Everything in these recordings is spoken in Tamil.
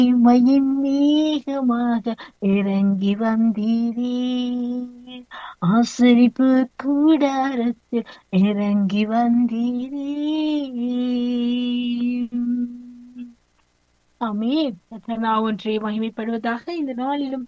மகிமையின் மேகமாக இறங்கி வந்தீரே ஆசரிப்பு கூடாரத்தில் இறங்கி வந்தீரே ஆமே நான் ஒன்றை மகிமைப்படுவதாக இந்த நாளிலும்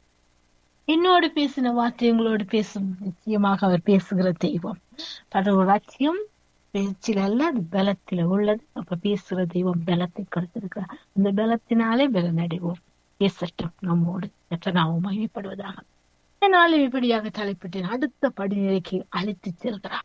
என்னோடு பேசின வார்த்தை உங்களோடு பேசும் நிச்சயமாக அவர் பேசுகிற தெய்வம் கடவுள் ராட்சியம் பேச்சில் அல்ல அது பலத்தில உள்ளது அப்ப பேசுகிற தெய்வம் பலத்தை கொடுத்திருக்கிறார் அந்த பலத்தினாலே பலனடைவோம் பேசட்டும் நம்மோடு எத்தனாவும் மகிமைப்படுவதாக இந்த நாளில் இப்படியாக தலைப்பட்டேன் அடுத்த படிநிலைக்கு அழைத்து செல்கிறார்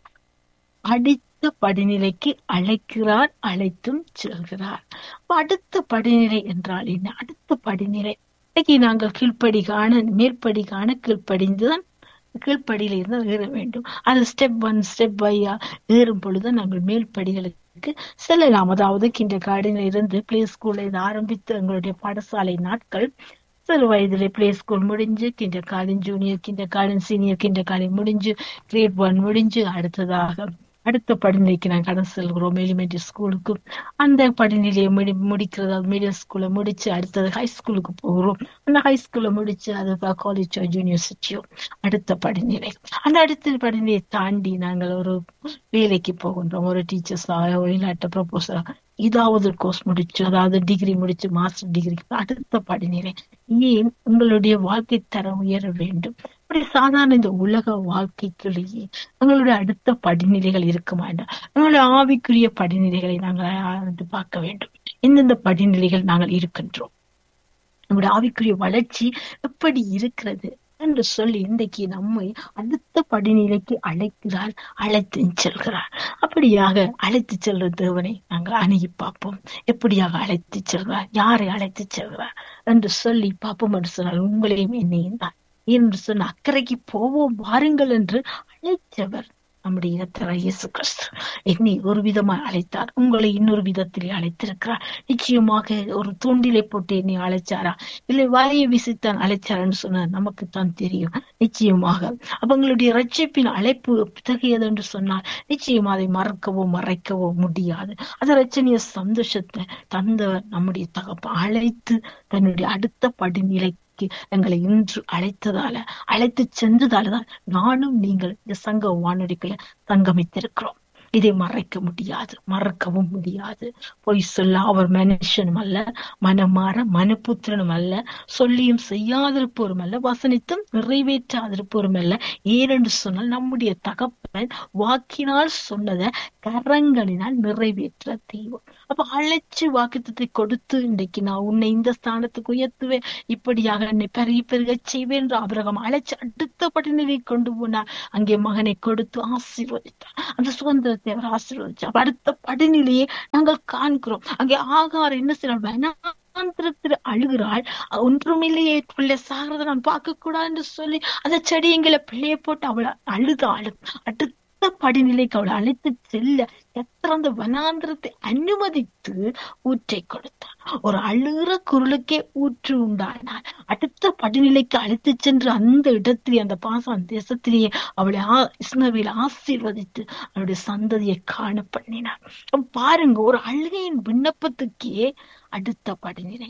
அடுத்த படிநிலைக்கு அழைக்கிறார் அழைத்தும் செல்கிறார் அடுத்த படிநிலை என்றால் என்ன அடுத்த படிநிலை இன்னைக்கு நாங்கள் கீழ்ப்படி காண மேற்படி காண கீழ்ப்படிந்துதான் கீழ்ப்படியில இருந்து ஏற வேண்டும் அது ஸ்டெப் ஒன் ஸ்டெப் பையா ஏறும் பொழுது நாங்கள் மேல்படிகளுக்கு செல்லலாம் அதாவது கிண்ட கார்டனில் இருந்து பிளே ஸ்கூல்ல இது ஆரம்பித்து எங்களுடைய பாடசாலை நாட்கள் சிறு வயதிலே பிளே ஸ்கூல் முடிஞ்சு kindergarten junior kindergarten senior kindergarten முடிஞ்சு கிரேட் ஒன் முடிஞ்சு அடுத்ததாக அடுத்த படிநிலைக்கு நாங்கள் கடந்து செல்கிறோம் எலிமெண்டரி ஸ்கூலுக்கு அந்த படிநிலையை முடி முடிக்கிறது மிடில் ஸ்கூல்ல முடிச்சு அடுத்தது ஹை ஸ்கூலுக்கு போகிறோம் அந்த ஹை ஸ்கூல்ல முடிச்சு அது காலேஜோ யூனிவர்சிட்டியோ அடுத்த படிநிலை அந்த அடுத்த படிநிலையை தாண்டி நாங்கள் ஒரு வேலைக்கு போகின்றோம் ஒரு டீச்சர்ஸ் வெளிநாட்டு ப்ரொபோசர் ஏதாவது கோர்ஸ் முடிச்சு அதாவது டிகிரி முடிச்சு மாஸ்டர் டிகிரி அடுத்த படிநிலை ஏன் உங்களுடைய வாழ்க்கை தரம் உயர வேண்டும் அப்படி சாதாரண இந்த உலக வாழ்க்கைக்குள்ளேயே எங்களுடைய அடுத்த படிநிலைகள் இருக்க வேண்டாம் எங்களுடைய ஆவிக்குரிய படிநிலைகளை நாங்கள் பார்க்க வேண்டும் எந்தெந்த படிநிலைகள் நாங்கள் இருக்கின்றோம் நம்முடைய ஆவிக்குரிய வளர்ச்சி எப்படி இருக்கிறது என்று சொல்லி இன்றைக்கு நம்மை அடுத்த படிநிலைக்கு அழைக்கிறார் அழைத்து செல்கிறார் அப்படியாக அழைத்து செல்ற தேவனை நாங்கள் அணுகி பார்ப்போம் எப்படியாக அழைத்து செல்கிறார் யாரை அழைத்து செல்கிறார் என்று சொல்லி பார்ப்போம் என்று சொன்னால் உங்களையும் என்னையும் தான் என்று சொன்ன அக்கறைக்கு போவோம் வாருங்கள் என்று அழைத்தவர் நம்முடைய தர இயேசு கிறிஸ்து என்னை ஒரு விதமாய் அழைத்தார் உங்களை இன்னொரு விதத்திலே அழைத்திருக்கிறார் நிச்சயமாக ஒரு தூண்டிலை போட்டு என்னை அழைச்சாரா இல்லை வலையை விசித்தான் அழைச்சாரான்னு சொன்ன நமக்கு தான் தெரியும் நிச்சயமாக அவங்களுடைய ரட்சிப்பின் அழைப்பு தகையது என்று சொன்னால் நிச்சயம் அதை மறக்கவோ மறைக்கவோ முடியாது அது ரச்சனைய சந்தோஷத்தை தந்தவர் நம்முடைய தகப்ப அழைத்து தன்னுடைய அடுத்த படிநிலை எங்களை இன்று அழைத்ததால அழைத்து சென்றதாலதான் நானும் நீங்கள் இந்த சங்க வானொலிக்குள்ள சங்கமித்திருக்கிறோம் இதை மறைக்க முடியாது மறக்கவும் முடியாது பொய் சொல்ல அவர் மனுஷனும் அல்ல மனமாற மனப்புத்திரனும் அல்ல சொல்லியும் செய்யாதிருப்போரும் அல்ல வசனித்தும் நிறைவேற்றாதிருப்போரும் அல்ல ஏனென்று சொன்னால் நம்முடைய தகப்பன் வாக்கினால் சொன்னதை கரங்களினால் நிறைவேற்ற தெய்வம் அப்ப அழைச்சு வாக்குத்தத்தை கொடுத்து இன்றைக்கு நான் உன்னை இந்த ஸ்தானத்துக்கு உயர்த்துவேன் இப்படியாக என்னை பெரிய பெருக செய்வேன் என்று அபிரகம் அழைச்சு அடுத்த படிநிலை கொண்டு போனார் அங்கே மகனை கொடுத்து ஆசீர்வதித்தார் அந்த சுதந்திரத்தை அவர் ஆசீர்வதிச்சார் அடுத்த படிநிலையை நாங்கள் காண்கிறோம் அங்கே ஆகாரம் என்ன செய்யணும் வனாந்திரத்தில் அழுகிறாள் ஒன்றுமில்லையே பிள்ளை சாகிறத நான் பார்க்க கூடாது என்று சொல்லி அந்த செடியங்களை பிள்ளைய போட்டு அவளை அழுதாளும் அடுத்த படிநிலைக்கு அவளை அழைத்து செல்ல எத்திறந்த வனாந்திரத்தை அனுமதித்து ஊற்றை கொடுத்தார் ஒரு அழுகிற குரலுக்கே ஊற்று உண்டானார் அடுத்த படிநிலைக்கு அழைத்து சென்று அந்த இடத்திலே அந்த பாசம் தேசத்திலேயே அவளை இஸ்னவில் ஆசீர்வதித்து அவளுடைய சந்ததியை காண பண்ணினார் பாருங்க ஒரு அழுகையின் விண்ணப்பத்துக்கே அடுத்த படிநிலை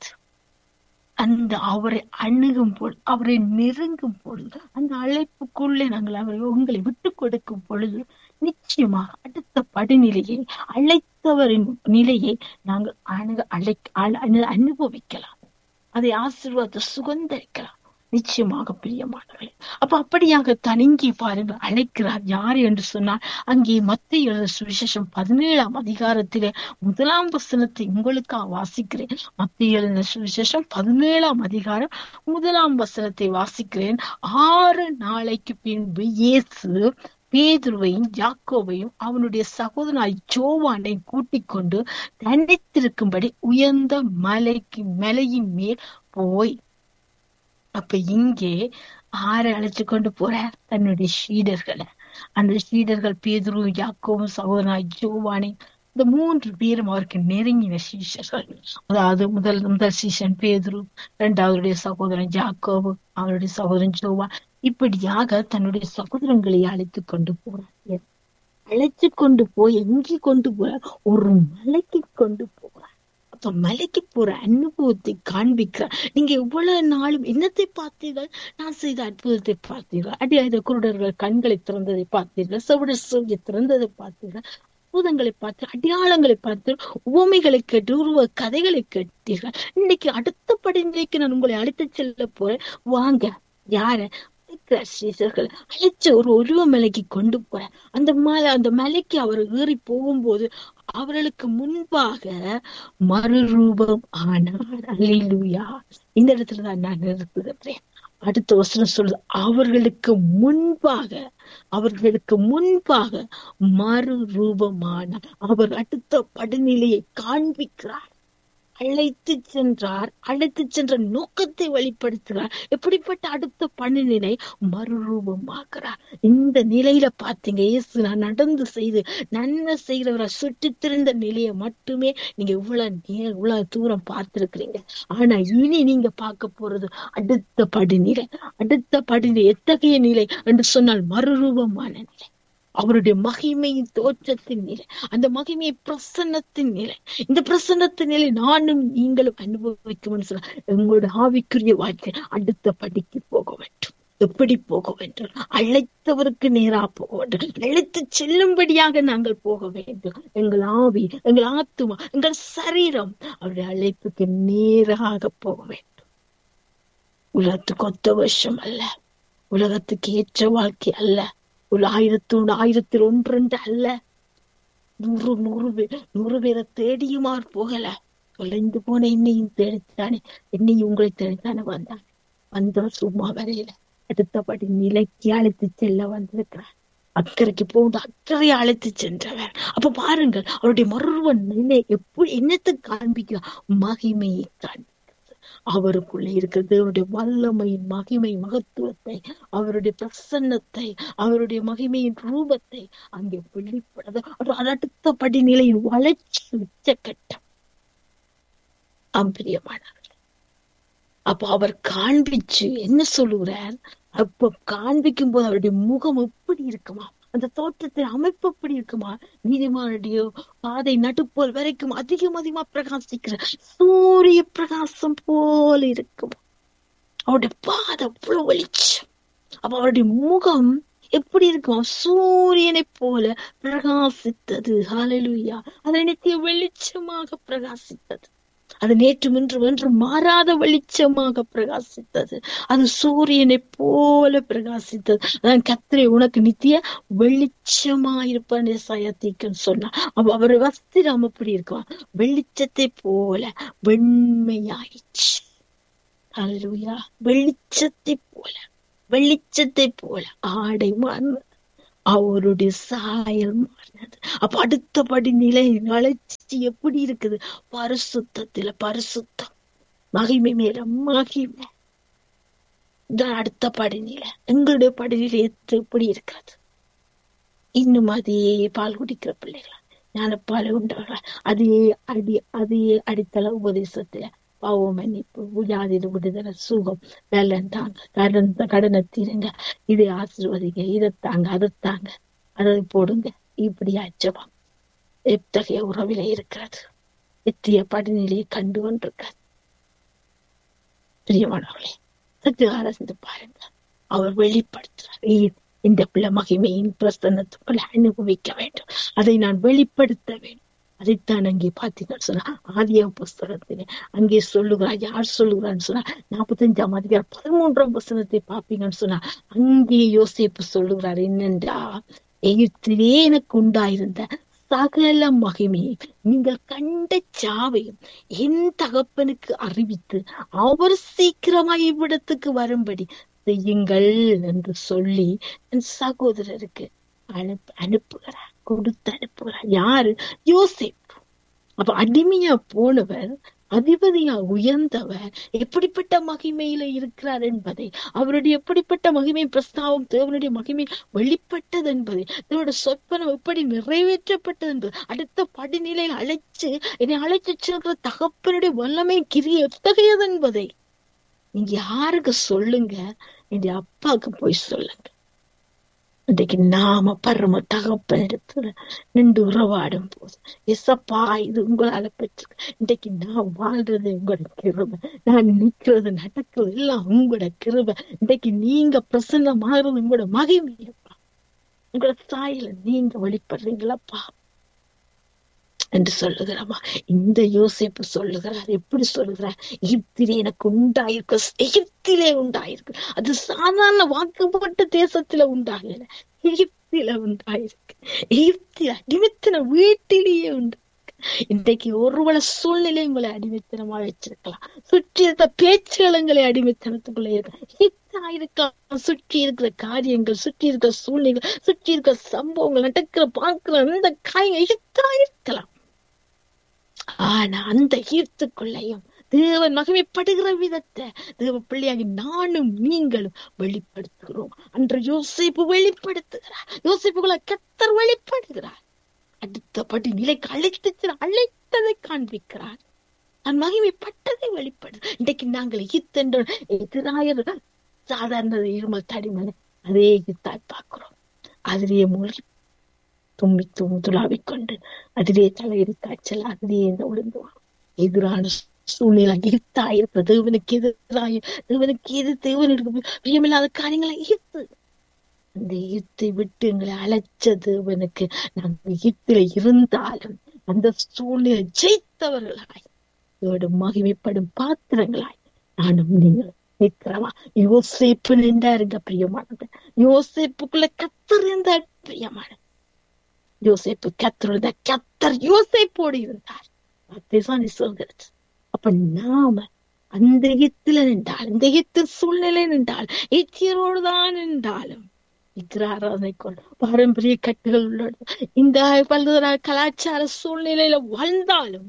அந்த அவரை அணுகும் பொழுது அவரை நெருங்கும் பொழுது அந்த அழைப்புக்குள்ளே நாங்கள் அவரை உங்களை விட்டு கொடுக்கும் பொழுது நிச்சயமாக அடுத்த படிநிலையை அழைத்தவரின் நிலையை நாங்கள் அணுக அழை அனுபவிக்கலாம் அதை ஆசீர்வாதத்தை சுகந்தரிக்கலாம் நிச்சயமாக பிரியமானவர்களே அப்ப அப்படியாக தனிங்கி பாருங்கள் அழைக்கிறார் யார் என்று சொன்னால் அங்கே மத்திய சுவிசேஷம் பதினேழாம் அதிகாரத்திலே முதலாம் வசனத்தை உங்களுக்காக வாசிக்கிறேன் மத்திய சுவிசேஷம் பதினேழாம் அதிகாரம் முதலாம் வசனத்தை வாசிக்கிறேன் ஆறு நாளைக்கு பின்பு இயேசு பேதுருவையும் யாக்கோவையும் அவனுடைய சகோதரனாய் ஜோவானை கூட்டிக் கொண்டு தனித்திருக்கும்படி உயர்ந்த மலைக்கு மலையின் மேல் போய் அப்ப இங்கே ஆரை அழைச்சு கொண்டு போற தன்னுடைய ஷீடர்களை அந்த ஷீடர்கள் பேதுரு யாக்கோவும் சகோதரனாய் ஜோவானை இந்த மூன்று பேரும் அவருக்கு நெருங்கின சீஷர்கள் அதாவது முதல் முதல் சீசன் பேதுரு இரண்டாவதுடைய சகோதரன் ஜாக்கோவு அவருடைய சகோதரன் ஜோவா இப்படியாக தன்னுடைய சகோதரங்களை அழைத்து கொண்டு போறார் அழைச்சு கொண்டு போய் எங்கே கொண்டு போறார் ஒரு மலைக்கு கொண்டு போறார் அடுத்த மலைக்கு போற அனுபவத்தை காண்பிக்கிறார் நீங்க இவ்வளவு நாளும் என்னத்தை பார்த்தீர்கள் நான் செய்த அற்புதத்தை பார்த்தீர்கள் அடியாயுத குருடர்கள் கண்களை திறந்ததை பார்த்தீர்கள் செவிட செவியை திறந்ததை பார்த்தீர்கள் அற்புதங்களை பார்த்து அடையாளங்களை பார்த்து உவமைகளை கேட்டு உருவ கதைகளை கேட்டீர்கள் இன்னைக்கு அடுத்த படிநிலைக்கு நான் உங்களை அழைத்து செல்ல போறேன் வாங்க யார சீசர்கள் அழைச்ச ஒரு உருவ மலைக்கு கொண்டு போற அந்த மலை அந்த மலைக்கு அவர் ஏறி போகும்போது அவர்களுக்கு முன்பாக மறுரூபம் ஆனார் அல்லேலூயா இந்த இடத்துலதான் நான் நிறுத்துகிறேன் அடுத்த வசனம் சொல்லுது அவர்களுக்கு முன்பாக அவர்களுக்கு முன்பாக மறு ரூபமான அவர் அடுத்த படிநிலையை காண்பிக்கிறார் அழைத்து சென்றார் அழைத்து சென்ற நோக்கத்தை வெளிப்படுத்துகிறார் எப்படிப்பட்ட அடுத்த பணிநிலை மறுரூபமாக்குறார் இந்த நிலையில பாத்தீங்க இயேசு நான் நடந்து செய்து நன்மை செய்கிறவரை சுற்றி திரிந்த நிலையை மட்டுமே நீங்க இவ்வளவு நே இவ்வளவு தூரம் பார்த்திருக்கிறீங்க ஆனா இனி நீங்க பார்க்க போறது அடுத்த படிநிலை அடுத்த படிநிலை எத்தகைய நிலை என்று சொன்னால் மறுரூபமான நிலை அவருடைய மகிமையின் தோற்றத்தின் நிலை அந்த மகிமையை பிரசன்னத்தின் நிலை இந்த பிரசன்னத்தின் நிலை நானும் நீங்களும் அனுபவிக்கும் சொல்ல எங்களுடைய ஆவிக்குரிய வாழ்க்கை அடுத்த படிக்கு போக வேண்டும் எப்படி போக வேண்டும் அழைத்தவருக்கு நேரா போக வேண்டும் அழைத்து செல்லும்படியாக நாங்கள் போக வேண்டும் எங்கள் ஆவி எங்கள் ஆத்துமா எங்கள் சரீரம் அவருடைய அழைப்புக்கு நேராக போக வேண்டும் உலகத்துக்கு ஒத்த வருஷம் அல்ல உலகத்துக்கு ஏற்ற வாழ்க்கை அல்ல ஒரு ஆயிரத்தி ஒன்று ஆயிரத்தில் ஒன்றென்று அல்ல நூறு நூறு பேர் நூறு பேரை தேடியும் அவர் போகல தொலைந்து போன என்னையும் தேடித்தானே என்னையும் உங்களை தேடித்தானே வந்தானே வந்தவர் சும்மா வரையில அடுத்தபடி நிலைக்கு அழைத்து செல்ல வந்திருக்கிறார் அக்கறைக்கு போகுது அக்கறை அழைத்து சென்றவர் அப்ப பாருங்கள் அவருடைய மருவ நிலை எப்படி என்னத்தை காண்பிக்கிறார் மகிமையை காண்பி அவருக்குள்ளே இருக்கிறது அவருடைய வல்லமையின் மகிமை மகத்துவத்தை அவருடைய பிரசன்னத்தை அவருடைய மகிமையின் ரூபத்தை அங்கே வெளிப்படுது அடுத்த படிநிலையின் வளர்ச்சி உச்சக்கட்டம் அம்பிரியமானவர்கள் அப்ப அவர் காண்பிச்சு என்ன சொல்லுகிறார் அப்ப காண்பிக்கும் போது அவருடைய முகம் எப்படி இருக்குமா அந்த தோற்றத்தின் அமைப்பு எப்படி இருக்குமா நீதிமானுடைய பாதை நடுப்போல் வரைக்கும் அதிகம் அதிகமா பிரகாசிக்கிற சூரிய பிரகாசம் போல இருக்கும் அவருடைய பாதை அவ்வளவு வெளிச்சம் அப்ப அவருடைய முகம் எப்படி இருக்கும் சூரியனை போல பிரகாசித்தது ஹalleluya அது நித்திய வெளிச்சமாக பிரகாசித்தது அது நேற்று இன்று வென்று மாறாத வெளிச்சமாக பிரகாசித்தது அது சூரியனை போல பிரகாசித்தது அதான் கத்திரை உனக்கு நித்திய வெளிச்சமாயிருப்பான் சயத்திக்குன்னு சொன்னா அப்ப அவர் வஸ்திரம் அப்படி இருக்கும் வெளிச்சத்தை போல வெண்மையாயிடுச்சு அல்லா வெளிச்சத்தை போல வெளிச்சத்தை போல ஆடை மாறினது அவருடைய சாயல் மாறினது அப்ப அடுத்தபடி நிலை வளர்ச்சி எப்படி இருக்குது பரிசுத்தத்துல பரிசுத்தம் மகிமை மேல மகிமை இதான் அடுத்த படிநிலை எங்களுடைய படிநிலை எத்து எப்படி இருக்கிறது இன்னும் அதே பால் குடிக்கிற பிள்ளைகளா ஞானப்பால் உண்டவர்களா அதே அடி அதே அடித்தள உபதேசத்துல பாவ மன்னிப்பு வியாதியில விடுதலை சுகம் வெள்ளம் தாங்க கடன் கடனை தீருங்க இதை ஆசிர்வதிங்க இதை தாங்க அதை தாங்க அதை போடுங்க இப்படி அச்சபம் எத்தகைய உறவில இருக்கிறது எத்திய படிநிலையை கண்டு கொண்டிருக்கிறது பிரியமானவர்களே சற்று ஆராய்ந்து பாருங்க அவர் வெளிப்படுத்துறார் இந்த பிள்ளை மகிமையின் பிரசன்னத்துக்குள் அனுபவிக்க வேண்டும் அதை நான் வெளிப்படுத்த வேண்டும் அதைத்தான் அங்கே பார்த்தீங்கன்னு சொன்னா ஆதிய புஸ்தகத்திலே அங்கே சொல்லுகிறார் யார் சொல்லுகிறான்னு சொன்னா நாற்பத்தஞ்சாம் அதிகாரம் பதிமூன்றாம் புஸ்தகத்தை பார்ப்பீங்கன்னு சொன்னா அங்கே யோசிப்பு சொல்லுகிறார் என்னென்றா எகிப்திலே எனக்கு உண்டாயிருந்த சகல மகிமையை நீங்கள் கண்ட சாவையும் என் தகப்பனுக்கு அறிவித்து அவர் சீக்கிரமாய் இவ்விடத்துக்கு வரும்படி செய்யுங்கள் என்று சொல்லி என் சகோதரருக்கு அனுப்பு அனுப்புகிறார் கொடுத்து அனுப்புகிறார் யாரு யோசிப்பு அப்ப அடிமையா போனவர் அதிபதியா உயர்ந்தவர் எப்படிப்பட்ட மகிமையில இருக்கிறார் என்பதை அவருடைய எப்படிப்பட்ட மகிமை பிரஸ்தாவம் தேவனுடைய மகிமை வெளிப்பட்டது என்பதை தேவனுடைய சொப்பனம் எப்படி நிறைவேற்றப்பட்டது என்பது அடுத்த படிநிலையில் அழைச்சு என்னை அழைச்சு சென்ற தகப்பனுடைய வல்லமை கிரி எத்தகையது என்பதை நீங்க யாருக்கு சொல்லுங்க என் அப்பாவுக்கு போய் சொல்லுங்க இன்றைக்கு நாம பரம தகப்பன் இடத்துல நின்று உறவாடும் போது எசப்பா இது உங்களால பெற்று இன்றைக்கு நான் வாழ்றது உங்களோட கிருபை நான் நிக்கிறது நடக்கிறது எல்லாம் உங்களோட கிருபை இன்றைக்கு நீங்க பிரசன்னமாகிறது உங்களோட மகிமையப்பா உங்களோட சாயில நீங்க வெளிப்படுறீங்களப்பா என்று சொல்லுகிறமா இந்த யோசிப்பு சொல்லுகிறார் எப்படி சொல்லுகிறார் எகிப்திலே எனக்கு உண்டாயிருக்கு எகிப்திலே உண்டாயிருக்கு அது சாதாரண வாக்குப்பட்ட தேசத்துல உண்டாகல எகிப்தில உண்டாயிருக்கு எகிப்தில அடிமைத்தன வீட்டிலேயே உண்டு இன்றைக்கு ஒருவள சூழ்நிலை உங்களை அடிமைத்தனமா வச்சிருக்கலாம் சுற்றி இருக்க பேச்சுகளை அடிமைத்தனத்துக்குள்ள இருக்க இருக்கலாம் சுற்றி இருக்கிற காரியங்கள் சுற்றி இருக்கிற சூழ்நிலைகள் சுற்றி இருக்கிற சம்பவங்கள் நடக்கிற பார்க்கிற அந்த காரியங்கள் இருக்கலாம் ஆனா அந்த ஈர்த்துக்குள்ளையும் தேவன் மகிமைப்படுகிற விதத்தை தேவ பிள்ளையாகி நானும் நீங்களும் வெளிப்படுத்துகிறோம் அன்று யோசிப்பு வெளிப்படுத்துகிறார் யோசிப்புகளை கத்தர் வெளிப்படுகிறார் அடுத்தபடி நிலைக்கு அழைத்து அழைத்ததை காண்பிக்கிறார் நான் மகிமைப்பட்டதை வெளிப்படு இன்றைக்கு நாங்கள் ஈத்தென்ற எதிராய சாதாரண இருமல் தடிமலை அதே ஈத்தாய் பார்க்கிறோம் அதிலேயே மூழ்கி தும்மி தும்மி துளாவிக் கொண்டு அதிலே தலையிடு காய்ச்சல் அதிலேயே விழுந்துவான் எதிரான சூழ்நிலை ஈர்த்தா இருப்ப தேவனுக்கு எதிராக தேவனுக்கு எது தேவனுக்கு பிரியமில்லாத காரியங்களை ஈர்த்து அந்த ஈர்த்தை விட்டு எங்களை அழைச்ச தேவனுக்கு நாங்கள் ஈர்த்தில இருந்தாலும் அந்த சூழ்நிலை ஜெயித்தவர்களாய் இதோட மகிமைப்படும் பாத்திரங்களாய் நானும் நீங்களும் நிற்கிறவா யோசிப்பு நின்றாருங்க பிரியமானது யோசிப்புக்குள்ள கத்தர் இருந்தார் பிரியமானது யோசேப்பு கத்தர் கத்தர் யோசேப்போடு இருந்தார் அதுதான் சொல்கிறது அப்ப நாம அந்த எத்துல நின்றால் இந்த எத்து சூழ்நிலை நின்றால் எச்சியரோடு தான் நின்றாலும் ஆராதனை கொண்டு பாரம்பரிய கட்டுகள் உள்ளது இந்த பல்வேறு கலாச்சார சூழ்நிலையில வாழ்ந்தாலும்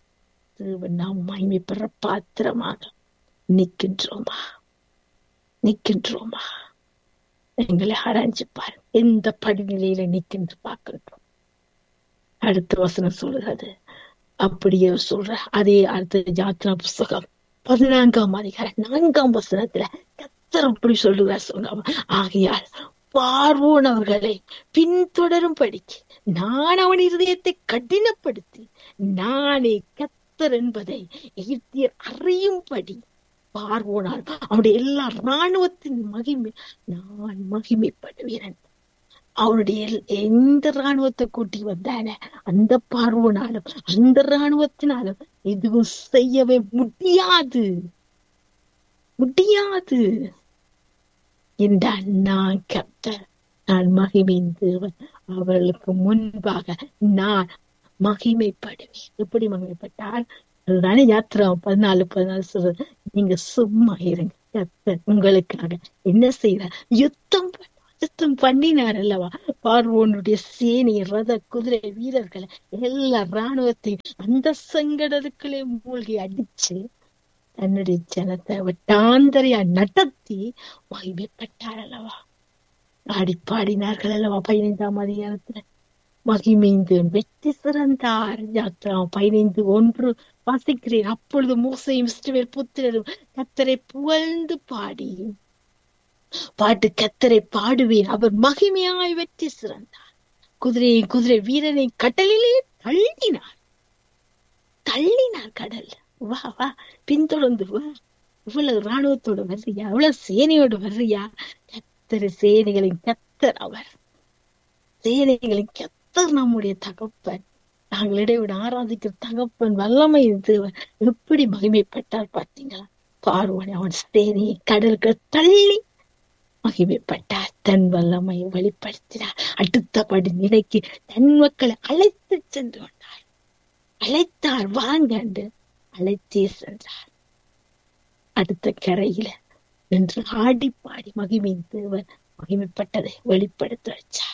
நாம் மகிமை பெற பாத்திரமாக நிற்கின்றோமா நிற்கின்றோமா எங்களை ஆராய்ச்சி பாரு எந்த படிநிலையில நிற்கின்ற பார்க்கின்றோம் அடுத்த வசனம் சொல்றது அப்படியே சொல்ற அதே அடுத்த யாத்திரா புஸ்தகம் பதினான்காம் அதிகாரம் நான்காம் வசனத்துல கத்தர் அப்படி சொல்லுகிறார் சொல்லுங்க ஆகையால் பார்வோன் அவர்களை பின்தொடரும்படிக்கு நான் அவன் இருதயத்தை கடினப்படுத்தி நானே கத்தர் என்பதை எகிப்தியர் அறியும்படி பார்வோனால் அவனுடைய எல்லா இராணுவத்தின் மகிமை நான் மகிமைப்படுவேன் அவனுடைய எந்த இராணுவத்தை கூட்டி வந்தான அந்த பார்வோனாலும் அந்த இராணுவத்தினாலும் எதுவும் செய்யவே முடியாது முடியாது என்றான் நான் கத்தர் நான் மகிமையின் தேவன் அவர்களுக்கு முன்பாக நான் மகிமைப்படுவேன் எப்படி மகிமைப்பட்டால் அதுதானே யாத்திரா பதினாலு பதினாலு சொல்றது நீங்க சும்மா இருங்க கத்தர் உங்களுக்காக என்ன செய்யற யுத்தம் யுத்தம் பண்ணினார் அல்லவா பார்வோனுடைய சேனை ரத குதிரை வீரர்களை எல்லா இராணுவத்தையும் அந்த சங்கடத்துக்குள்ளே மூழ்கி அடிச்சு தன்னுடைய ஜனத்தை வட்டாந்தரையா நடத்தி மகிமைப்பட்டார் அல்லவா ஆடி பாடினார்கள் அல்லவா பதினைந்தாம் அதிகாரத்துல மகிமைந்து வெற்றி சிறந்தார் யாத்திரா பதினைந்து ஒன்று வாசிக்கிறேன் அப்பொழுது மூசையும் இஸ்ரவேல் புத்திரரும் கத்தரை புகழ்ந்து பாடி பாட்டு கத்தரை பாடுவேன் அவர் மகிமையாய் வெற்றி சிறந்தார் குதிரையை குதிரை வீரனை கடலிலே தள்ளினார் தள்ளினார் கடல் வா வா பின்தொடர்ந்து வா இவ்வளவு ராணுவத்தோட வர்றியா இவ்வளவு சேனையோட வர்றியா கத்தர் சேனைகளின் கத்தர் அவர் சேனைகளின் கத்தர் நம்முடைய தகப்பன் நாங்கள் இடைவிட ஆராதிக்கிற தகப்பன் வல்லமை தேவன் எப்படி மகிமைப்பட்டார் பார்த்தீங்களா பார்வன் அவன் சேனையை கடலுக்கு தள்ளி மகிமைப்பட்டார் தன் வல்லமையை வெளிப்படுத்தினார் அடுத்தபடி நிலைக்கு தன் மக்களை அழைத்து சென்று கொண்டார் அழைத்தார் வாங்கண்டு அழைத்தே சென்றார் அடுத்த கரையில நின்று ஆடி பாடி மகிமையின் தேவன் மகிமைப்பட்டதை வெளிப்படுத்த வச்சார்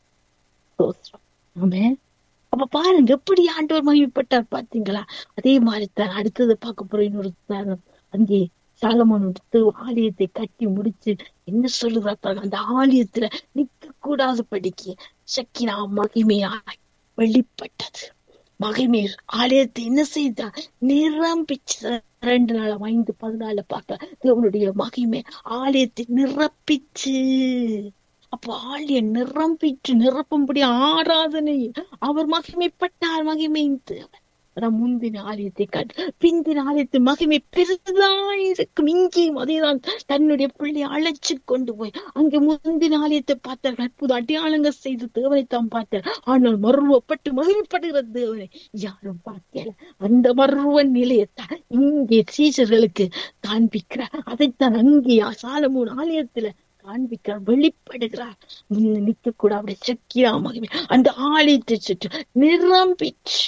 ஆமே அப்ப பாருங்க எப்படி ஆண்டவர் மகிமைப்பட்டார் பாத்தீங்களா அதே மாதிரி தான் அடுத்தது பார்க்க போற இன்னொரு உதாரணம் அங்கே சாலமோன் ஆலயத்தை கட்டி முடிச்சு என்ன சொல்லுறா பாருங்க அந்த ஆலயத்துல நிக்க கூடாது படிக்க சக்கினா மகிமையாய் வெளிப்பட்டது மகிமை ஆலயத்தை என்ன செய்தா நிரம்பிச்சு ரெண்டு நாள் ஐந்து பதினாலு பார்க்க தேவனுடைய மகிமை ஆலயத்தை நிரப்பிச்சு அப்ப ஆலய நிரம்பிற்று நிரப்பும்படி ஆராதனை அவர் மகிமைப்பட்டார் மகிமை தேவன் அதான் முந்தின ஆலயத்தை காட்டு பிந்தின ஆலயத்தின் மகிமை பெரிதாயிருக்கும் இங்கேயும் அதேதான் தன்னுடைய பிள்ளை அழைச்சு கொண்டு போய் அங்கே முந்தின ஆலயத்தை பார்த்தார்கள் அற்புத அடையாளங்கள் செய்து தேவனை தான் பார்த்தார் ஆனால் மருவப்பட்டு மகிமைப்படுகிற தேவனை யாரும் பார்க்கல அந்த மருவ நிலையத்தான் இங்கே சீசர்களுக்கு காண்பிக்கிறார் அதைத்தான் அங்கே சாலமூன் ஆலயத்துல காண்பிக்கிறார் வெளிப்படுகிறார் நிக்க கூட அப்படி சக்கியா மகிமை அந்த ஆலயத்தை சுற்று நிரம்பிச்சு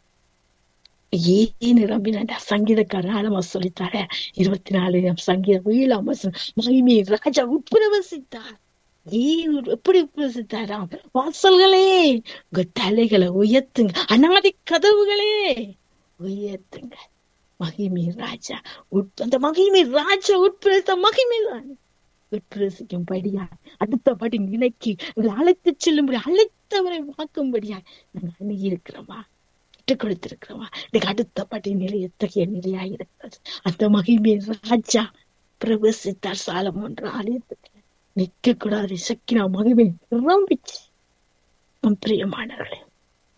ஏன் நிரம்பினா சங்கீதக்காரர் ஆழமா சொல்லித்தார இருபத்தி நாலு சங்கீத வீழாம மகிமை ராஜா உட்பிரவசித்தார் ஏன் எப்படி உட்பிரவசித்தாராம் வாசல்களே உங்க தலைகளை உயர்த்துங்க அநாதி கதவுகளே உயர்த்துங்க மகிமை ராஜா அந்த மகிமை ராஜா உட்பிரசித்த மகிமை தான் உட்பிரசிக்கும்படியா அடுத்தபடி நிலைக்கு அழைத்து செல்லும்படி அழைத்தவரை வாக்கும்படியா நாங்க அணுகி இருக்கிறோமா விட்டு கொடுத்திருக்கிறோமா இன்னைக்கு அடுத்த படி நிலை எத்தகைய நிலையா இருக்கிறது அந்த மகிமை ராஜா பிரவேசித்தார் சாலமோன் ஆலயத்துக்கு நிக்க கூடாது சக்கினா மகிமை நிரம்பிச்சு பிரியமானவர்களே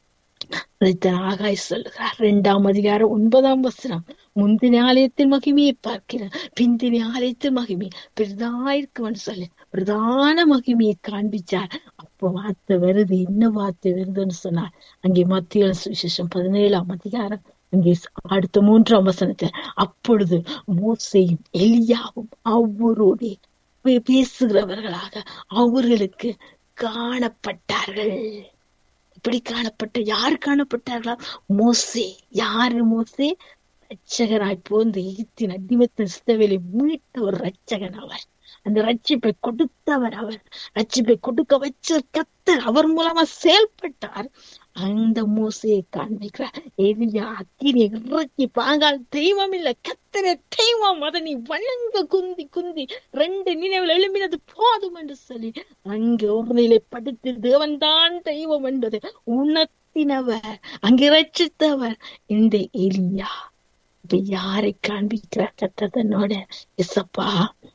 ஆகாய் சொல்லுகிறார் இரண்டாம் அதிகாரம் ஒன்பதாம் வசனம் முந்தின ஆலயத்தின் மகிமையை பார்க்கிறார் பிந்தின ஆலயத்தின் மகிமை பெரிதாயிருக்கும்னு சொல்லி பிரதான மகிமையை காண்பிச்சார் அப்ப வார்த்தை வருது என்ன வார்த்தை வருதுன்னு சொன்னார் அங்கே மத்திய சுவிசேஷம் பதினேழாம் அதிகாரம் அங்கே அடுத்த மூன்றாம் வசனத்துல அப்பொழுது மோசையும் எலியாவும் அவரோட பேசுகிறவர்களாக அவர்களுக்கு காணப்பட்டார்கள் இப்படி காணப்பட்ட யார் காணப்பட்டார்களா மோசே யாரு மோசே ரட்சகராய் போந்து எகிப்தின் அடிமத்தின் சித்தவேலை மீட்ட ஒரு ரட்சகன் அவர் அந்த ரட்சிப்பை கொடுத்தவர் அவர் ரட்சிப்பை கொடுக்க வச்ச கத்தர் அவர் மூலமா செயல்பட்டார் அந்த மோசையை காண்பிக்கிறார் எதிரியா அக்கினி இறக்கி பாங்கால் தெய்வம் இல்ல கத்தர தெய்வம் அதை நீ வணங்க குந்தி குந்தி ரெண்டு நினைவில் எழுப்பினது போதும் என்று சொல்லி அங்கு ஒரு நிலை படுத்து தேவன் தான் தெய்வம் என்பது உணர்த்தினவர் அங்கு ரட்சித்தவர் இந்த எலியா இப்ப யாரை காண்பிக்கிறார் கத்ததனோட எசப்பா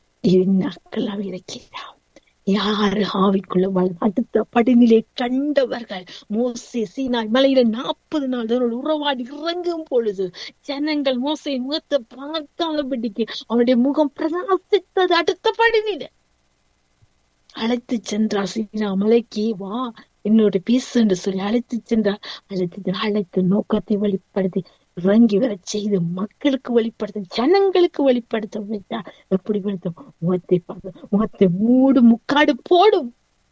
நாட்கள் இருக்கிறார் யாரு ஆவிக்குள்ள வள அடுத்த படிநிலை கண்டவர்கள் மோசே சீனாய் மலையில நாற்பது நாள் தன்னோட உறவாடி இறங்கும் பொழுது ஜனங்கள் மோசை முகத்தை பார்க்காதபடிக்கு அவனுடைய முகம் பிரகாசித்தது அடுத்த படிநிலை அழைத்து சென்றார் சீனா மலைக்கு வா என்னோட பேசு என்று சொல்லி அழைத்து சென்றார் அழைத்து அழைத்து நோக்கத்தை வெளிப்படுத்தி இறங்கி வர செய்து மக்களுக்கு வெளிப்படுத்த ஜனங்களுக்கு வெளிப்படுத்த வைத்தார் எப்படி வெளிப்படுத்தும் முகத்தை பார்த்து முகத்தை மூடு முக்காடு போடும்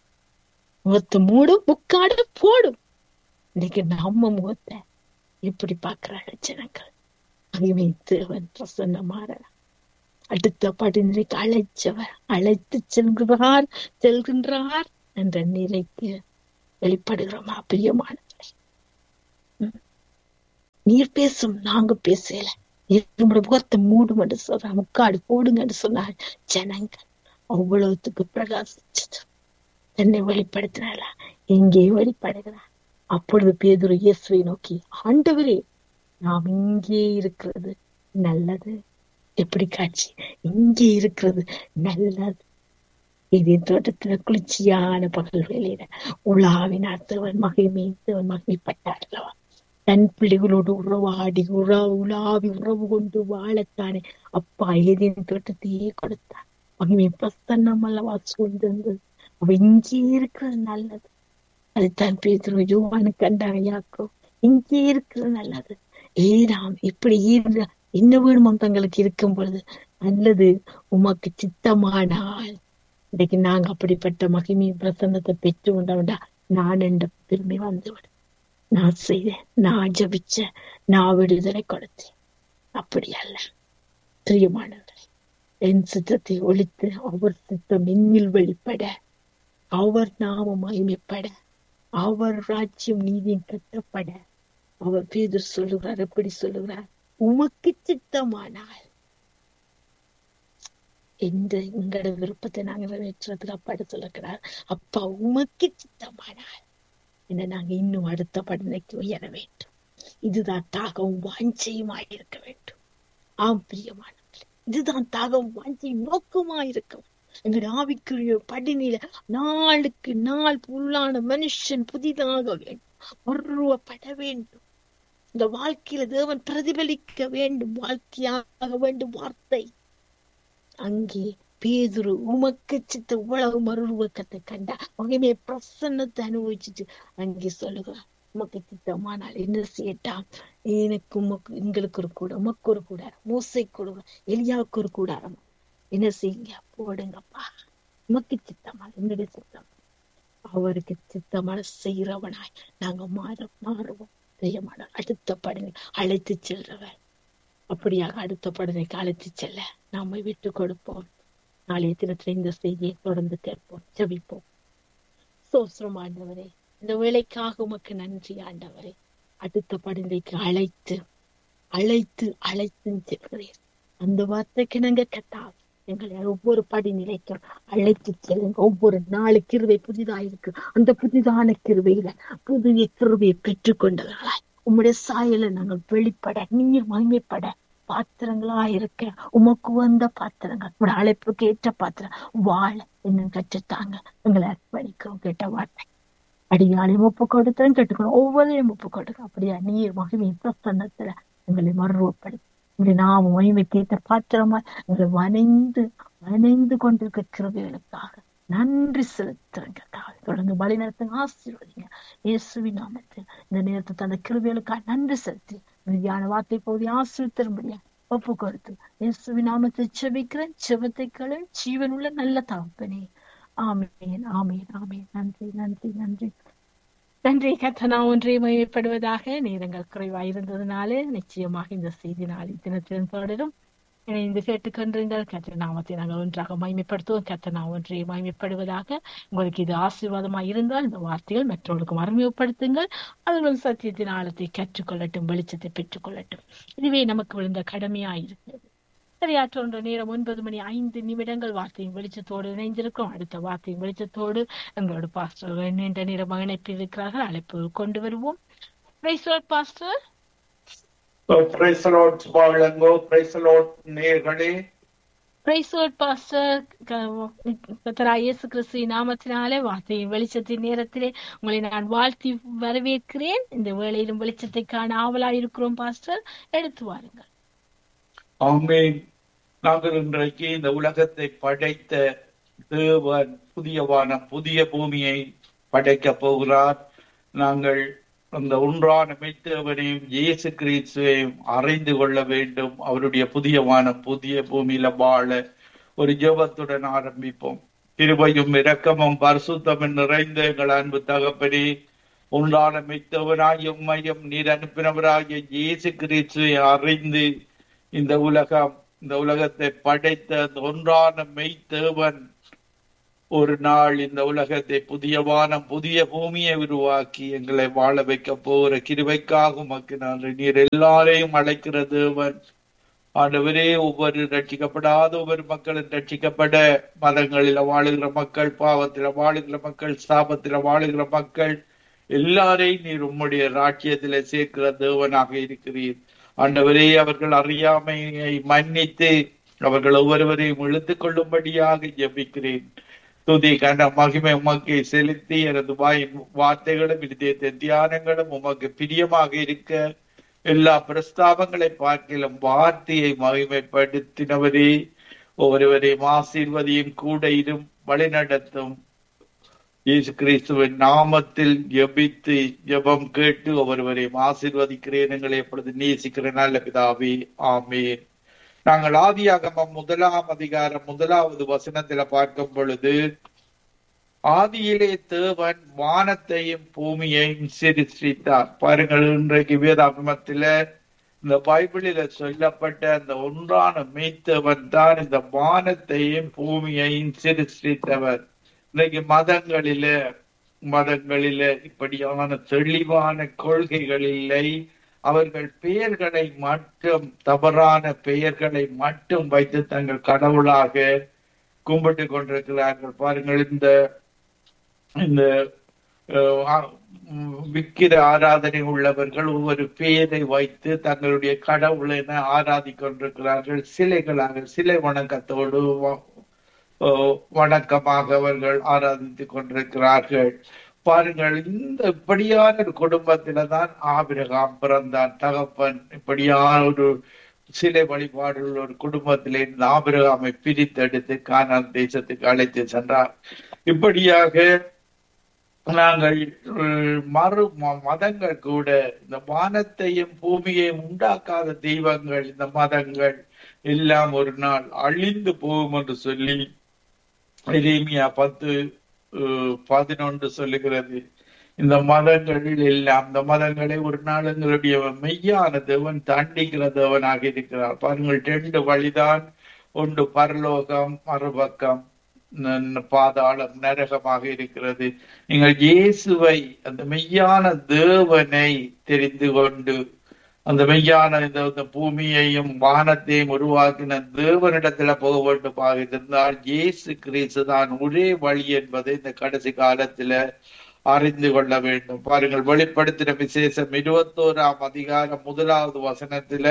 முகத்தை மூடும் முக்காடு போடும் இன்னைக்கு நம்ம முகத்தை எப்படி பார்க்கிறாங்க ஜனங்கள் மகிமை தேவன் பிரசன்னமாற அடுத்த படிநிலைக்கு அழைச்சவர் அழைத்து செல்கிறார் செல்கின்றார் என்ற நிலைக்கு வெளிப்படுகிறோமா பிரியமானவர்களே நீர் பேசும் நாங்க பேசல நம்முடைய முகத்தை மூடும் என்று சொல்ற முக்காடு போடுங்க என்று சொன்னார் ஜனங்கள் அவ்வளவுத்துக்கு பிரகாசிச்சது தன்னை வெளிப்படுத்தினாரா எங்கே வெளிப்படுகிறார் அப்பொழுது பேதுரு இயேசுவை நோக்கி ஆண்டவரே நாம் இங்கே இருக்கிறது நல்லது எப்படி காட்சி இங்கே இருக்கிறது நல்லது இதன் தோட்டத்துல குளிர்ச்சியான பகல் வேலையில உலாவினார் தேவன் மகிமை தேவன் மகிமைப்பட்டார் தன் பிள்ளைகளோடு உறவாடி உறா உலாவி உறவு கொண்டு வாழத்தானே அப்பா ஏதேன் தோட்டத்தையே கொடுத்தார் மகிமை பிரசன்னம் அல்லவா சூழ்ந்திருந்தது அவ இங்கே இருக்கிறது நல்லது அதுதான் பேசுறோம் யோவானு கண்டாங்க யாக்கோ இங்கே இருக்கிறது நல்லது ஏதாம் இப்படி இருந்தா என்ன வேணுமோ தங்களுக்கு இருக்கும் பொழுது நல்லது உமக்கு சித்தமானால் இன்னைக்கு நாங்க அப்படிப்பட்ட மகிமை பிரசன்னத்தை பெற்று கொண்டவண்டா நான் என்ற பெருமை வந்துவிடும் நான் செய்தேன் நான் ஜபிச்சேன் நான் விடுதலை கொடுத்தேன் அப்படி அல்ல பிரியமானவர்களே என் சித்தத்தை ஒழித்து அவர் சித்தம் என்னில் வெளிப்பட அவர் நாம மகிமைப்பட அவர் ராஜ்யம் நீதியும் கட்டப்பட அவர் பேதர் சொல்லுகிறார் எப்படி சொல்லுகிறார் உமக்கு சித்தமானால் எந்த எங்களோட விருப்பத்தை நாங்க நிறைவேற்றுறதுக்கு அப்பாடு சொல்லுகிறார் அப்பா உமக்கு சித்தமானால் என்ன நாங்க இன்னும் அடுத்த படினைக்கு உயர வேண்டும் இதுதான் தாகவும் வாஞ்சையுமாய் இருக்க வேண்டும் ஆம் பிரியமானவர்களே இதுதான் தாகவும் வாஞ்சையும் நோக்கமாய் இருக்க எங்களுடைய ஆவிக்குரிய படிநில நாளுக்கு நாள் புல்லான மனுஷன் புதிதாக வேண்டும் உருவப்பட வேண்டும் இந்த வாழ்க்கையில தேவன் பிரதிபலிக்க வேண்டும் வாழ்க்கையாக வேண்டும் வார்த்தை அங்கே பேதுரு உமக்கு சித்த உழவு மறுருவக்கத்தை கண்டா மகிமே பிரசன்னத்தை அனுபவிச்சுட்டு அங்கே சொல்லுகிறார் உமக்கு சித்தமானால் என்ன செய்யட்டாம் எனக்கு உமக்கு எங்களுக்கு ஒரு கூட உமக்கு ஒரு கூடாரம் மூசை கூட எலியாவுக்கு ஒரு கூடாரம் என்ன செய்யுங்க போடுங்கப்பா உமக்கு சித்தமா என்னுடைய சித்தம் அவருக்கு சித்தமான செய்கிறவனாய் நாங்க மாற மாறுவோம் செய்யமான அடுத்த படனை அழைத்து செல்றவர் அப்படியாக அடுத்த படனைக்கு அழைத்து செல்ல நாம விட்டு கொடுப்போம் நாளைய தினத்துல இந்த செய்தியை தொடர்ந்து கேட்போம் ஜெபிப்போம் சோஸ்ரம் ஆண்டவரே இந்த வேலைக்காக உமக்கு நன்றி ஆண்டவரே அடுத்த படனைக்கு அழைத்து அழைத்து அழைத்து செல்கிறேன் அந்த வார்த்தைக்கு நாங்க கட்டாது எங்களை ஒவ்வொரு படி நிலைக்கும் அழைத்து செல்லுங்க ஒவ்வொரு நாளு கிருவை புதிதாயிருக்கு அந்த புதிதான கிருவையில புதிய கிருவையை பெற்றுக்கொண்டவர்களாய் உம்முடைய சாயல நாங்கள் வெளிப்பட நீர் மகிமைப்பட பாத்திரங்களா இருக்க உமக்கு வந்த பாத்திரங்கள் உங்களோட அழைப்புக்கு ஏற்ற பாத்திரம் வாழ என்னன்னு கற்றுத்தாங்க எங்களை அர்ப்பணிக்கிறோம் கேட்ட வார்த்தை அடியாளையும் ஒப்பு கொடுத்தேன் கேட்டுக்கணும் ஒவ்வொருத்தையும் ஒப்பு கொடுக்க அப்படியா நீர் மகிமை பிரசன்னத்துல எங்களை மறுவப்படுத்தி உங்களுடைய நாம மகிமைக்கு ஏற்ற பாத்திரமா எங்களை வனைந்து வனைந்து கொண்டிருக்க கிருபைகளுக்காக நன்றி செலுத்துறேங்க தொடர்ந்து வழி நடத்துங்க ஆசீர்வதிங்க இயேசுவி நாமத்தில் இந்த நேரத்தை தந்த கிருபைகளுக்காக நன்றி செலுத்தி மீதியான வார்த்தை பகுதி ஆசீர்வதித்தரும்படியா ஒப்பு கொடுத்து இயேசுவி நாமத்தை செபிக்கிறேன் செபத்தைக்களும் ஜீவனுள்ள நல்ல தகப்பனே ஆமேன் ஆமேன் ஆமேன் நன்றி நன்றி நன்றி நன்றி கத்தனா ஒன்றே மயப்படுவதாக நேரங்கள் குறைவாயிருந்ததுனால நிச்சயமாக இந்த செய்தி நாளை தினத்திலும் தொடரும் இணைந்து கேட்டுக்கொண்டிருங்கள் கத்த நாமத்தை நாங்கள் ஒன்றாக மகிமைப்படுத்துவோம் கத்தனா ஒன்றே மகிமைப்படுவதாக உங்களுக்கு இது ஆசீர்வாதமாக இருந்தால் இந்த வார்த்தைகள் மற்றவர்களுக்கும் அறிமுகப்படுத்துங்கள் அவர்கள் சத்தியத்தின் ஆழத்தை கற்றுக்கொள்ளட்டும் வெளிச்சத்தை பெற்றுக்கொள்ளட்டும் இதுவே நமக்கு விழுந்த கடமையாயிருக்கிறது சரியாற்றொன்ற நேரம் ஒன்பது மணி ஐந்து நிமிடங்கள் வார்த்தையின் வெளிச்சத்தோடு இணைந்திருக்கிறோம் அடுத்த வார்த்தையின் வெளிச்சத்தோடு எங்களோட பாஸ்டர் நீண்ட நேரம் இணைப்பில் இருக்கிறார்கள் அழைப்பு கொண்டு வருவோம் பாஸ்டர் வழங்கோ நேர்களே பாஸ்டர் இயேசு கிறிஸ்து நாமத்தினாலே வார்த்தையின் வெளிச்சத்தின் நேரத்திலே உங்களை நான் வாழ்த்தி வரவேற்கிறேன் இந்த வேளையிலும் வெளிச்சத்தை காண ஆவலாயிருக்கிறோம் பாஸ்டர் எடுத்து வாருங்கள் ஆமேன் நாங்கள் இன்றைக்கு இந்த உலகத்தை படைத்த தேவன் புதிய வானம் புதிய பூமியை படைக்க போகிறார் நாங்கள் அந்த ஒன்றான மெய்த்தேவனையும் இயேசு கிறிஸ்துவையும் அறிந்து கொள்ள வேண்டும் அவருடைய புதிய வானம் புதிய பூமியில வாழ ஒரு ஜெபத்துடன் ஆரம்பிப்போம் கிருபையும் இரக்கமும் பரிசுத்தமும் நிறைந்த எங்கள் அன்பு தகப்பனே ஒன்றான மெய்த்தவனாய் உம்மையும் நீர் அனுப்பினவராகிய இயேசு கிறிஸ்துவை அறிந்து இந்த உலகம் இந்த உலகத்தை படைத்த அந்த ஒன்றான மெய்த்தேவன் ஒரு நாள் இந்த உலகத்தை புதிய வானம் புதிய பூமியை உருவாக்கி எங்களை வாழ வைக்க போகிற கிருவைக்காக உமக்கு நன்றி நீர் எல்லாரையும் அழைக்கிற தேவன் ஆண்டவரே ஒவ்வொரு ரட்சிக்கப்படாத ஒவ்வொரு மக்களும் ரட்சிக்கப்பட மதங்களில வாழுகிற மக்கள் பாவத்தில வாழுகிற மக்கள் சாபத்தில வாழுகிற மக்கள் எல்லாரையும் நீர் உம்முடைய ராட்சியத்தில சேர்க்கிற தேவனாக இருக்கிறீர் ஆண்டவரே அவர்கள் அறியாமையை மன்னித்து அவர்கள் ஒவ்வொருவரையும் இழுத்துக் கொள்ளும்படியாக ஜபிக்கிறேன் துதி கண்ட மகிமை உமக்கு செலுத்தி எனது வாயின் வார்த்தைகளும் இருதயத்தை தியானங்களும் உமக்கு பிரியமாக இருக்க எல்லா பிரஸ்தாபங்களை பார்க்கிலும் வார்த்தையை மகிமைப்படுத்தினவரே ஒவ்வொருவரையும் ஆசீர்வதியும் கூட இரும் வழிநடத்தும் இயேசு கிறிஸ்துவின் நாமத்தில் ஜபித்து ஜபம் கேட்டு ஒவ்வொருவரையும் ஆசீர்வதிக்கிறேன் எங்களை எப்பொழுது நேசிக்கிற நல்ல பிதாவே ஆமேன் நாங்கள் ஆதியாகமம் முதலாம் அதிகாரம் முதலாவது வசனத்துல பார்க்கும் பொழுது ஆதியிலே தேவன் வானத்தையும் பூமியையும் சிருஷ்டித்தார் பாருங்கள் இன்றைக்கு வேதாகமத்தில இந்த பைபிளில சொல்லப்பட்ட அந்த ஒன்றான மெய்த்தவன் தான் இந்த வானத்தையும் பூமியையும் சிருஷ்டித்தவர் இன்னைக்கு மதங்களில மதங்களில இப்படியான தெளிவான கொள்கைகள் இல்லை அவர்கள் பெயர்களை மட்டும் தவறான பெயர்களை மட்டும் வைத்து தங்கள் கடவுளாக கும்பிட்டு கொண்டிருக்கிறார்கள் பாருங்கள் இந்த இந்த விக்கிர ஆராதனை உள்ளவர்கள் ஒவ்வொரு பெயரை வைத்து தங்களுடைய கடவுளை ஆராதி கொண்டிருக்கிறார்கள் சிலைகளாக சிலை வணக்கத்தோடு ஓ, வணக்கமாக அவர்கள் ஆராதித்துக் கொண்டிருக்கிறார்கள் பாருங்கள் இந்த இப்படியான ஒரு குடும்பத்தில தான் ஆபிரகாம் பிறந்தான் தகப்பன் இப்படியான ஒரு சிலை வழிபாடு உள்ள ஒரு குடும்பத்திலே இந்த ஆபிரகாமை பிரித்தெடுத்து கானான் தேசத்துக்கு அழைத்து சென்றார் இப்படியாக நாங்கள் அஹ், மறு ம- மதங்கள் கூட இந்த வானத்தையும் பூமியையும் உண்டாக்காத தெய்வங்கள் இந்த மதங்கள் எல்லாம் ஒரு நாள் அழிந்து போகும் என்று சொல்லி எரேமியா பத்து அஹ், பதினொன்று சொல்லுகிறது இந்த மதங்கள் எல்லாம் இந்த மதங்களை ஒரு நாள் எங்களுடைய மெய்யான தேவன் தண்டிக்கிற தேவனாக இருக்கிறார் பாருங்கள் ரெண்டு வழிதான் ஒன்று பரலோகம் மறுபக்கம் ந- பாதாளம் நரகமாக இருக்கிறது நீங்கள் இயேசுவை அந்த மெய்யான தேவனை தெரிந்து கொண்டு அந்த மெய்யான இந்த இந்த பூமியையும் வானத்தையும் உருவாக்கின தேவனிடத்துல போக வேண்டுமாக இருந்தால் இயேசு கிறிஸ்து தான் ஒரே வழி என்பதை இந்த கடைசி காலத்துல அறிந்து கொள்ள வேண்டும் பாருங்கள் வெளிப்படுத்தின விசேஷம் இருபத்தோராம் அதிகாரம் முதலாவது வசனத்துல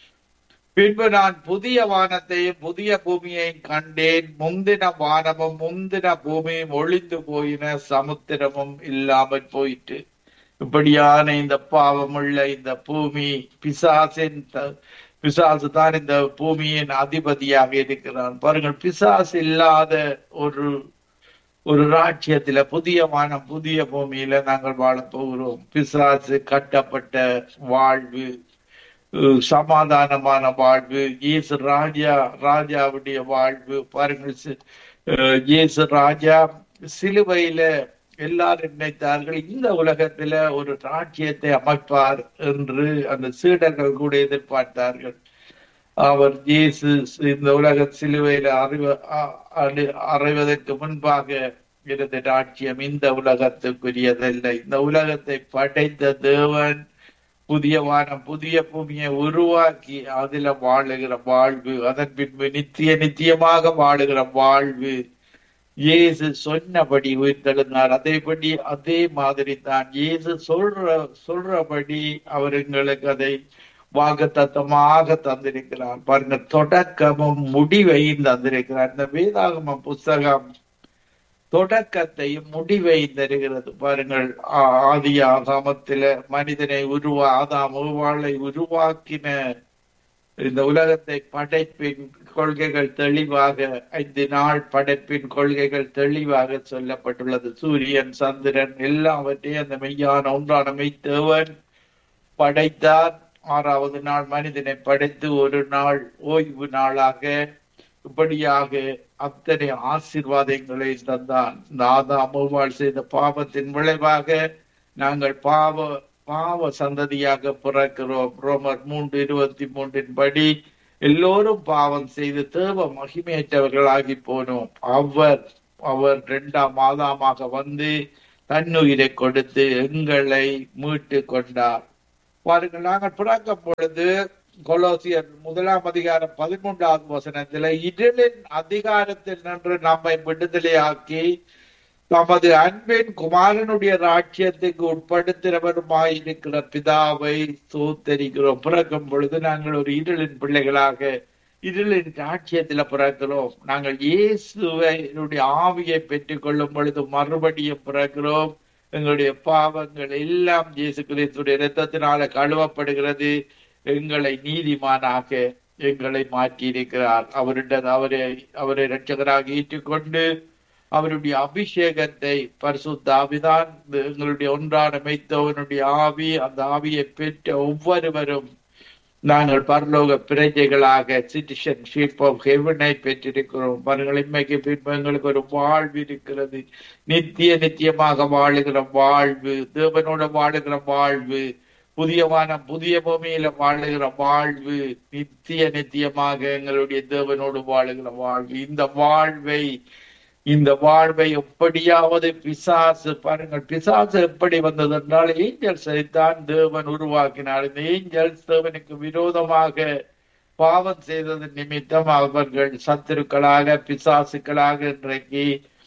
பின்பு நான் புதிய வானத்தையும் புதிய பூமியையும் கண்டேன் முந்தின வானமும் முந்தின பூமியும் ஒளிந்து போயின சமுத்திரமும் இல்லாமல் போயிட்டு இப்படியான இந்த பாவமுள்ள இந்த பூமி பிசாசின் த- பிசாசு தான் இந்த பூமியின் அதிபதியாக இருக்கிறான் பாருங்கள் பிசாசு இல்லாத ஒரு ஒரு ராஜ்யத்துல புதிய வானம் புதிய பூமியில நாங்கள் வாழப் போகிறோம் பிசாசு கட்டப்பட்ட வாழ்வு அஹ் சமாதானமான வாழ்வு இயேசு ராஜா ராஜாவுடைய வாழ்வு பாருங்கள் சி- அஹ் இயேசு ராஜா சிலுவையில எல்லாரும் நினைத்தார்கள் இந்த உலகத்துல ஒரு ராஜ்யத்தை அமைப்பார் என்று அந்த சீடர்கள் கூட எதிர்பார்த்தார்கள் அவர் இயேசு இந்த உலக சிலுவையில அறிவ அ- அடு- அறைவதற்கு முன்பாக இருந்த ராஜ்யம் இந்த உலகத்துக்குரியதல்ல இந்த உலகத்தை படைத்த தேவன் புதிய வானம் புதிய பூமியை உருவாக்கி அதுல வாழுகிற வாழ்வு அதன் பின்பு நித்திய நித்தியமாக வாழுகிற வாழ்வு இயேசு சொன்னபடி உயிர்த்தெழுந்தார் அதேபடி அதே மாதிரி தான் இயேசு சொல்ற சொல்றபடி அவர் எங்களுக்கு அதை வாக்குத்தத்தமாக தந்திருக்கிறார் பாருங்க தொடக்கமும் முடிவையும் தந்திருக்கிறார் இந்த வேதாகம புஸ்தகம் தொடக்கத்தையும் முடிவையும் தருகிறது பாருங்கள் ஆ- ஆதி ஆகாமத்தில மனிதனை உருவா ஆதாம் உருவாளை உருவாக்கின இந்த உலகத்தை படைப்பின் கொள்கைகள் தெளிவாக ஐந்து நாள் படைப்பின் கொள்கைகள் தெளிவாக சொல்லப்பட்டுள்ளது சூரியன் சந்திரன் எல்லாவற்றையும் அந்த மெய்யான ஒன்றான மெய்த்தேவன் படைத்தார் ஆறாவது நாள் மனிதனை படைத்து ஒரு நாள் ஓய்வு நாளாக இப்படியாக அத்தனை ஆசீர்வாதங்களை தந்தான் இந்த ஆதாம் அவ்வாள் செய்த பாவத்தின் விளைவாக நாங்கள் பாவ பாவ சந்ததியாக பிறக்கிறோம் ரோமர் மூன்று இருபத்தி மூன்றின் படி எல்லோரும் பாவம் செய்து தேவ மகிமையற்றவர்களாகி போனோம் அவர் அவர் இரண்டாம் மாதமாக வந்து தன்னுயிரை கொடுத்து எங்களை மீட்டு கொண்டார் பாருங்கள் நாங்கள் பிறக்கும் பொழுது கொலோசியர் முதலாம் அதிகாரம் பதிமூன்றாவது வசனத்துல இருளின் அதிகாரத்தில் நின்று நம்மை விடுதலையாக்கி தமது அன்பின் குமாரனுடைய ராஜ்யத்துக்கு உட்படுத்துகிறவருமாயிருக்கிற பிதாவை சோத்தரிக்கிறோம் பிறக்கும் பொழுது நாங்கள் ஒரு இருளின் பிள்ளைகளாக இருளின் ராஜ்யத்துல பிறக்கிறோம் நாங்கள் இயேசுடைய ஆவியை பெற்றுக் கொள்ளும் பொழுது மறுபடியும் பிறக்கிறோம் எங்களுடைய பாவங்கள் எல்லாம் இயேசு கிறிஸ்துடைய இரத்தத்தினால கழுவப்படுகிறது எங்களை நீதிமானாக எங்களை மாற்றி இருக்கிறார் அவருடைய அவரை அவரை இரட்சகராக ஏற்றுக்கொண்டு அவருடைய அபிஷேகத்தை பரிசுத்த ஆவிதான் இந்த எங்களுடைய ஒன்றான மெய்த்தவனுடைய ஆவி அந்த ஆவியை பெற்ற ஒவ்வொருவரும் நாங்கள் பரலோக பிரஜைகளாக சிட்டிசன்ஷிப் ஆஃப் ஹெவனை பெற்றிருக்கிறோம் பாருங்கள் இன்மைக்கு பின்பு எங்களுக்கு ஒரு வாழ்வு இருக்கிறது நித்திய நித்தியமாக வாழுகிற வாழ்வு தேவனோட வாழுகிற வாழ்வு புதிய வானம் புதிய பூமியில வாழுகிற வாழ்வு நித்திய நித்தியமாக எங்களுடைய தேவனோடு வாழுகிற வாழ்வு இந்த வாழ்வை இந்த வாழ்வை எப்படியாவது பிசாசு பாருங்கள் பிசாசு எப்படி வந்தது என்றால் ஏஞ்சல்ஸை தான் தேவன் உருவாக்கினார் இந்த ஏஞ்சல்ஸ் தேவனுக்கு விரோதமாக பாவம் செய்தது நிமித்தம் அவர்கள் சத்துருக்களாக பிசாசுக்களாக இன்றைக்கு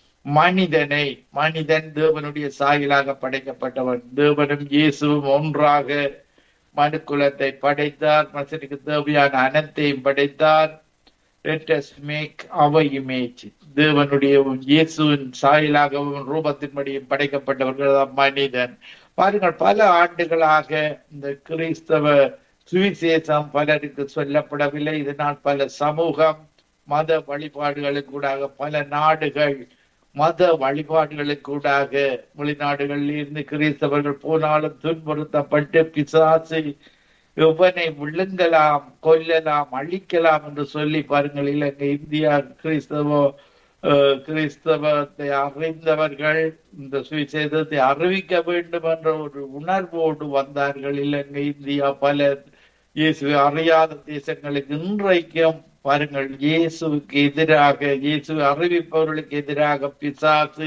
மனிதனை மனிதன் தேவனுடைய சாயலாக படைக்கப்பட்டவன் தேவனும் இயேசுவும் ஒன்றாக மனுக்குலத்தை படைத்தார் மனுஷனுக்கு தேவையான அனைத்தையும் படைத்தார் let us make our image தேவனுடைய இயேசுவின் சாயலாகவும் ரூபத்தின்படியும் படைக்கப்பட்டவர்கள் தான் மனிதன் பாருங்கள் பல ஆண்டுகளாக இந்த கிறிஸ்தவ சுவிசேஷம் பலருக்கு சொல்லப்படவில்லை இதனால் பல சமூகம் மத வழிபாடுகளுக்கூடாக பல நாடுகள் மத வழிபாடுகளுக்கூடாக வெளிநாடுகளில் இருந்து கிறிஸ்தவர்கள் போனாலும் துன்புறுத்தப்பட்டு பிசாசு எவனை விழுங்கலாம் கொல்லலாம் அழிக்கலாம் என்று சொல்லி பாருங்கள் இலங்கை இந்தியா கிறிஸ்தவ அஹ், கிறிஸ்தவத்தை அறிந்தவர்கள் இந்த சுவிசேஷத்தை அறிவிக்க வேண்டும் என்ற ஒரு உணர்வோடு வந்தார்கள் இலங்கை இந்தியா பல இயேசுவை அறியாத தேசங்களுக்கு இன்றைக்கும் பாருங்கள் இயேசுவுக்கு எதிராக இயேசுவை அறிவிப்பவர்களுக்கு எதிராக பிசாசு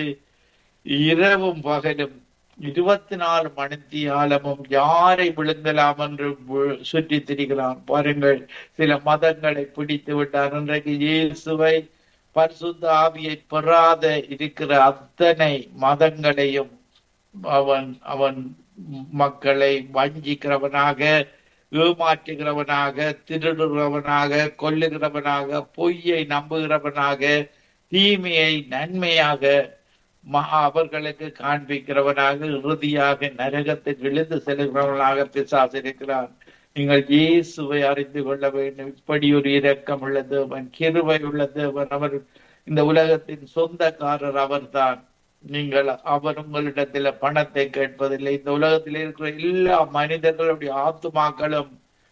இரவும் பகலும் இருபத்தி நாலு மணித்தியாலமும் யாரை விழுங்கலாம் என்று வு- சுற்றித் திரிகிறான் பாருங்கள் சில மதங்களை பிடித்து விட்டார் இன்றைக்கு இயேசுவை பரிசுத்த ஆவியை பெறாத இருக்கிற அத்தனை மதங்களையும் அவன் அவன் மக்களை வஞ்சிக்கிறவனாக ஏமாற்றுகிறவனாக திருடுகிறவனாக கொல்லுகிறவனாக பொய்யை நம்புகிறவனாக தீமையை நன்மையாக ம- அவர்களுக்கு காண்பிக்கிறவனாக இறுதியாக நரகத்தில் விழுந்து செல்கிறவனாக பிசாசு இருக்கிறான் நீங்கள் இயேசுவை அறிந்து கொள்ள வேண்டும் இப்படி ஒரு இரக்கம் உள்ள தேவன் கிருபை உள்ள தேவன் அவர் இந்த உலகத்தின் சொந்தக்காரர் அவர்தான் நீங்கள் அவர் உங்களிடத்துல பணத்தை கேட்பதில்லை இந்த உலகத்தில் இருக்கிற எல்லா மனிதர்களுடைய ஆத்துமாக்களும்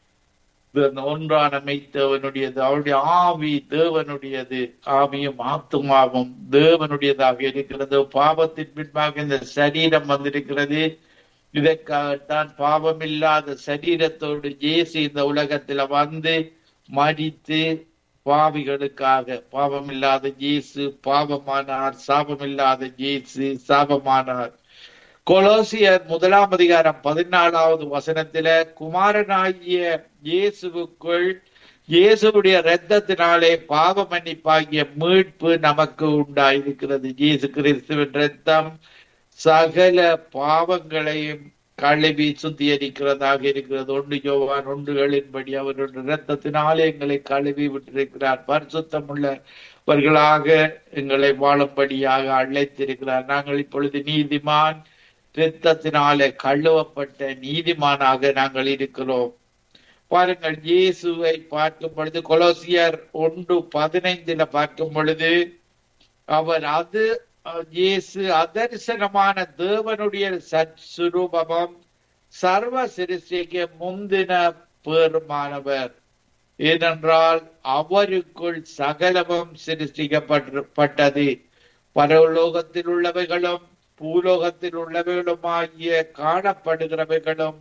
இந்த ஒன்றான மெய்த்தேவனுடையது அவருடைய ஆவி தேவனுடையது ஆவியும் ஆத்துமாவும் தேவனுடையதாக இருக்கிறது பாவத்தின் பின்பாக இந்த சரீரம் வந்திருக்கிறது இதற்காகத்தான் பாவம் இல்லாத சரீரத்தோடு இயேசு இந்த உலகத்துல வந்து மடித்து பாவிகளுக்காக பாவம் இல்லாத இயேசு பாவமானார் சாபம் இல்லாத இயேசு சாபமானார் கொலோசியர் முதலாம் அதிகாரம் பதினாலாவது வசனத்தில குமாரனாகிய இயேசுவுக்குள் இயேசுவுடைய இரத்தத்தினாலே பாவ மன்னிப்பாகிய மீட்பு நமக்கு உண்டாயிருக்கிறது இயேசு கிறிஸ்துவின் இரத்தம் சகல பாவங்களையும் கழுவி சுத்திகரிக்கிறதாக இருக்கிறது ஒன்று யோவான் ஒன்றுகளின்படி அவருடைய இரத்தத்தினாலே எங்களை கழுவி விட்டிருக்கிறார் பரிசுத்தம் உள்ளவர்களாக எங்களை வாழும்படியாக அழைத்திருக்கிறார் நாங்கள் இப்பொழுது நீதிமான் இரத்தத்தினாலே கழுவப்பட்ட நீதிமானாக நாங்கள் இருக்கிறோம் பாருங்கள் இயேசுவை பார்க்கும் பொழுது கொலோசியர் ஒன்று பதினைந்துல பார்க்கும் பொழுது அவர் அது அஹ், இயேசு அதரிசனமான தேவனுடைய சற்சுரூபமும் சர்வ சிருஷ்டிக்கு முந்தின பேருமானவர் ஏனென்றால் அவருக்குள் சகலமும் சிருஷ்டிக்கப்பட்டது பரலோகத்தில் உள்ளவைகளும் பூலோகத்தில் உள்ளவைகளுமாகிய காணப்படுகிறவைகளும்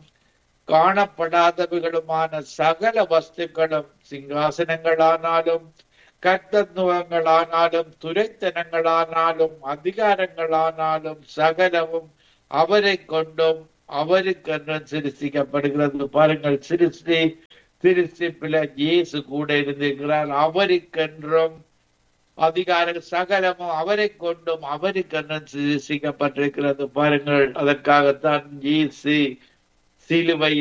காணப்படாதவைகளுமான சகல வஸ்துக்களும் சிங்காசனங்களானாலும் கர்த்தத்துவங்களானாலும் துரைத்தனங்களானாலும் அதிகாரங்களானாலும் சகலமும் அவரை கொண்டும் அவருக்கென்று சிருஷ்டிக்கப்படுகிறது பாருங்கள் சிருஷ்டி சிருஷ்டிப்பில இயேசு கூட இருந்திருக்கிறார் அவருக்கென்றும் அதிகார சகலமும் அவரை கொண்டும் அவருக்கென்று சிருஷ்டிக்கப்பட்டிருக்கிறது பாருங்கள் அதற்காகத்தான் இயேசு சிலுவை